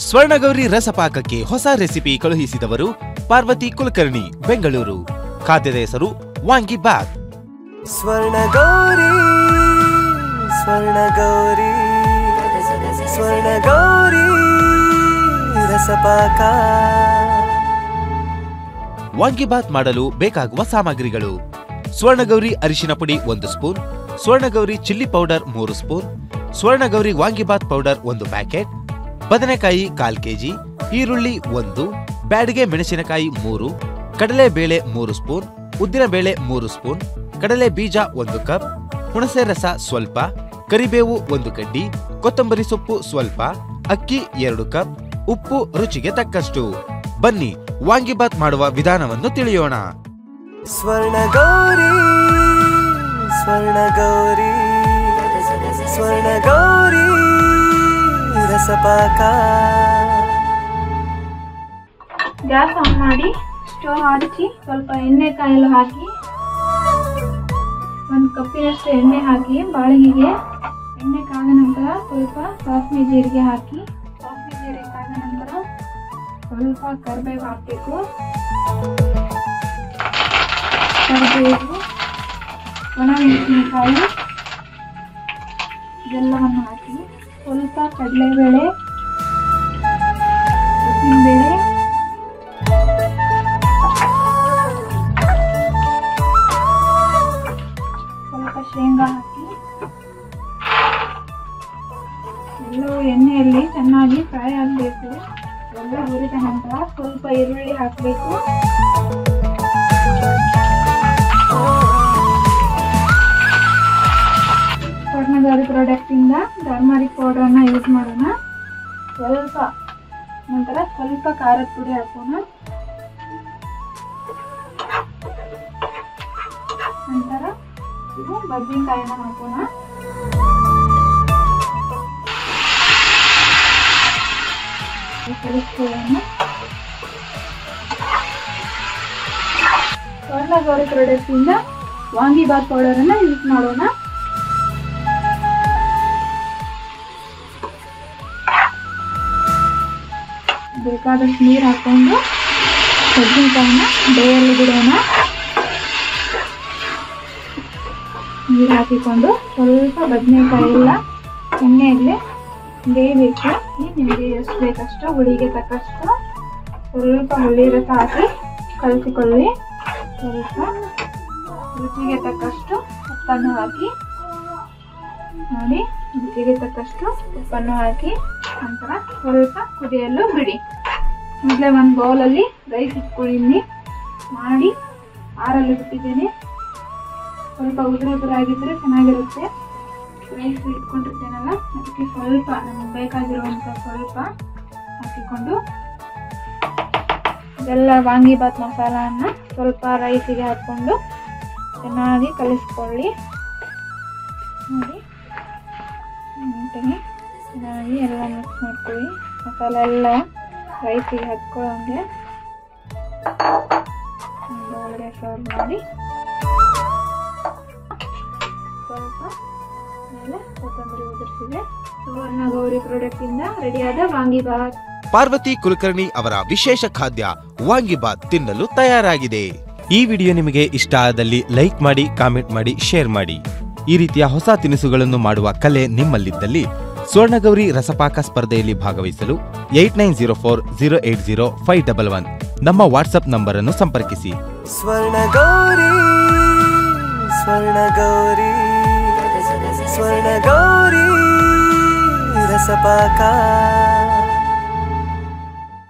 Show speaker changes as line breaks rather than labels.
ಸ್ವರ್ಣಗೌರಿ ರಸಪಾಕಕ್ಕೆ ಹೊಸ ರೆಸಿಪಿ ಕಳುಹಿಸಿದವರು ಪಾರ್ವತಿ ಕುಲಕರ್ಣಿ ಬೆಂಗಳೂರು ಖಾದ್ಯದ ಹೆಸರು ವಾಂಗಿ ಬಾತ್
ಸ್ವರ್ಣಗೌರಿ ಸ್ವರ್ಣಗೌರಿ ಸ್ವರ್ಣಗೌರಿ ರಸಪಾಕ
ವಾಂಗಿಬಾತ್ ಮಾಡಲು ಬೇಕಾಗುವ ಸಾಮಗ್ರಿಗಳು ಸ್ವರ್ಣಗೌರಿ ಅರಿಶಿನ ಪುಡಿ ಒಂದು ಸ್ಪೂನ್ ಸ್ವರ್ಣಗೌರಿ ಚಿಲ್ಲಿ ಪೌಡರ್ ಮೂರು ಸ್ಪೂನ್ ಸ್ವರ್ಣಗೌರಿ ವಾಂಗಿಬಾತ್ ಪೌಡರ್ ಒಂದು ಪ್ಯಾಕೆಟ್ ಬದನೆಕಾಯಿ ಕಾಲ್ ಕೆಜಿ ಈರುಳ್ಳಿ ಒಂದು ಬ್ಯಾಡಿಗೆ ಮೆಣಸಿನಕಾಯಿ ಮೂರು ಕಡಲೆಬೇಳೆ ಮೂರು ಸ್ಪೂನ್ ಉದ್ದಿನಬೇಳೆ ಮೂರು ಸ್ಪೂನ್ ಕಡಲೆ ಬೀಜ ಒಂದು ಕಪ್ ಹುಣಸೆ ರಸ ಸ್ವಲ್ಪ ಕರಿಬೇವು ಒಂದು ಕಡ್ಡಿ ಕೊತ್ತಂಬರಿ ಸೊಪ್ಪು ಸ್ವಲ್ಪ ಅಕ್ಕಿ ಎರಡು ಕಪ್ ಉಪ್ಪು ರುಚಿಗೆ ತಕ್ಕಷ್ಟು ಬನ್ನಿ ವಾಂಗಿಬಾತ್ ಮಾಡುವ ವಿಧಾನವನ್ನು ತಿಳಿಯೋಣ
ಸ್ವರ್ಣಗೌರಿ ಸ್ವರ್ಣಗೌರಿ ಸ್ವರ್ಣಗೌರಿ ರಸಪಾಕ
ಗ್ಯಾಸ್ ಆನ್ ಮಾಡಿ ಸ್ಟವ್ ಹಚ್ಚಿ ಸ್ವಲ್ಪ ಎಣ್ಣೆ ಕಾಯಲು ಹಾಕಿ ಒಂದು ಕಪ್ಪಿನಷ್ಟು ಎಣ್ಣೆ ಹಾಕಿ ಬಾಳಿಗೆಗೆ ಎಣ್ಣೆ ಕಾದ ನಂತರ ಸ್ವಲ್ಪ ಸಾಸಿವೆ ಜೀರಿಗೆ ಹಾಕಿ ಸಾಸಿವೆ ಜೀರಿಗೆ ಕಾದ ನಂತರ ಸ್ವಲ್ಪ ಕರಿಬೇವು ಹಾಕಬೇಕು ಕರಿಬೇವು ಒಣಮೆಣಸಿನಕಾಯಿ ಇದೆಲ್ಲವನ್ನು ಹಾಕಿ ಸ್ವಲ್ಪ ಕಡಲೆಬೇಳೆ ಉದ್ದಿನಬೇಳೆ ಸ್ವಲ್ಪ ಶೇಂಗಾ ಹಾಕಿ ಎಲ್ಲವೂ ಎಣ್ಣೆಯಲ್ಲಿ ಚೆನ್ನಾಗಿ ಫ್ರೈ ಆಗಬೇಕು ಎಲ್ಲ ಹುರಿದ ನಂತರ ಸ್ವಲ್ಪ ಈರುಳ್ಳಿ ಹಾಕಬೇಕು ಸ್ವರ್ಣಗಾರಿ ಪ್ರಾಡಕ್ಟಿಂದ ಟರ್ಮರಿಕ್ ಪೌಡರ್ನ ಯೂಸ್ ಮಾಡೋಣ ಸ್ವಲ್ಪ ನಂತರ ಸ್ವಲ್ಪ ಖಾರದ ಪುಡಿ ಹಾಕೋಣ ನಂತರ ಇದು ಬದ್ನೆಕಾಯಿನ ಹಾಕೋಣ ಕಲಿಸ್ಕೊಳ್ಳೋಣ ಸ್ವರ್ಣಗೌರಿ ಪ್ರಾಡಕ್ಟ್ ಇಂದ ವಾಂಗಿಬಾತ್ ಪೌಡರ್ ಅನ್ನ ಯೂಸ್ ಮಾಡೋಣ ಬೇಕಾದಷ್ಟು ನೀರು ಹಾಕೊಂಡು ಬದ್ನೆಕಾಯಿನ ಬೇಯಲ್ಲಿ ಬಿಡೋಣ ನೀರು ಹಾಕಿಕೊಂಡು ಸ್ವಲ್ಪ ಬದನೆಕಾಯಿ ಎಲ್ಲ ಎಣ್ಣೆಯಲ್ಲೇ ಬೇಯಬೇಕು ನಿಮಗೆ ಎಷ್ಟು ಬೇಕಷ್ಟು ಹುಳಿಗೆ ತಕ್ಕಷ್ಟು ಸ್ವಲ್ಪ ಹುಳಿ ರಸ ಹಾಕಿ ಕಲಿಸಿಕೊಳ್ಳಿ ಸ್ವಲ್ಪ ರುಚಿಗೆ ತಕ್ಕಷ್ಟು ಉಪ್ಪನ್ನು ಹಾಕಿ ನೋಡಿ ರುಚಿಗೆ ತಕ್ಕಷ್ಟು ಉಪ್ಪನ್ನು ಹಾಕಿ ನಂತರ ಸ್ವಲ್ಪ ಕುದಿಯಲು ಬಿಡಿ ಮೊದಲೇ ಒಂದು ಬೌಲಲ್ಲಿ ರೈಸ್ ಇಟ್ಕೊಂಡಿದ್ದೀನಿ ಮಾಡಿ ಆರಲು ಬಿಟ್ಟಿದ್ದೇನೆ ಸ್ವಲ್ಪ ಉದುರು ಉದುರಾಗಿದ್ರೆ ಚೆನ್ನಾಗಿರುತ್ತೆ ರೈಸ್ ಇಟ್ಕೊಂಡಿರ್ತೇನಲ್ಲ ಅದಕ್ಕೆ ಸ್ವಲ್ಪ ನಮಗೆ ಬೇಕಾಗಿರುವಂಥ ಸ್ವಲ್ಪ ಹಾಕಿಕೊಂಡು ಇದೆಲ್ಲ ವಾಂಗಿಬಾತ್ ಮಸಾಲವನ್ನು ಸ್ವಲ್ಪ ರೈಸಿಗೆ ಹಾಕ್ಕೊಂಡು ಚೆನ್ನಾಗಿ ಕಲಿಸ್ಕೊಳ್ಳಿ ನೋಡಿ ನೀಟಾಗಿ ಚೆನ್ನಾಗಿ ಎಲ್ಲ ಮಿಕ್ಸ್ ಮಾಡ್ಕೊಳ್ಳಿ ಮಸಾಲ ಎಲ್ಲ ರೈಸಿಗೆ ಹತ್ಕೊಳ್ಳೋಂಗೆ ಒಳ್ಳೆ ಸರ್ವ್ ಮಾಡಿ ಸ್ವಲ್ಪ ಮೇಲೆ ಕೊತ್ತಂಬರಿ ಉದುರಿಸಿದೆ ಸುವರ್ಣ ಗೌರಿ ಪ್ರಾಡಕ್ಟ್ ಇಂದ ರೆಡಿಯಾದ ವಾಂಗಿಬಾತ್
ಪಾರ್ವತಿ ಕುಲಕರ್ಣಿ ಅವರ ವಿಶೇಷ ಖಾದ್ಯ ವಾಂಗಿಬಾತ್ ತಿನ್ನಲು ತಯಾರಾಗಿದೆ ಈ ವಿಡಿಯೋ ನಿಮಗೆ ಇಷ್ಟ ಆದಲ್ಲಿ ಲೈಕ್ ಮಾಡಿ ಕಾಮೆಂಟ್ ಮಾಡಿ ಶೇರ್ ಮಾಡಿ ಈ ರೀತಿಯ ಹೊಸ ತಿನಿಸುಗಳನ್ನು ಮಾಡುವ ಕಲೆ ನಿಮ್ಮಲ್ಲಿದ್ದಲ್ಲಿ ಸ್ವರ್ಣಗೌರಿ ರಸಪಾಕ ಸ್ಪರ್ಧೆಯಲ್ಲಿ ಭಾಗವಹಿಸಲು eight nine zero four zero eight zero five double one ನಮ್ಮ ವಾಟ್ಸ್ಆಪ್ ನಂಬರ್ ಅನ್ನು ಸಂಪರ್ಕಿಸಿ
ಸ್ವರ್ಣಗೌರಿ ಸ್ವರ್ಣಗೌರಿ ಸ್ವರ್ಣಗೌರಿ ರಸಪಾಕ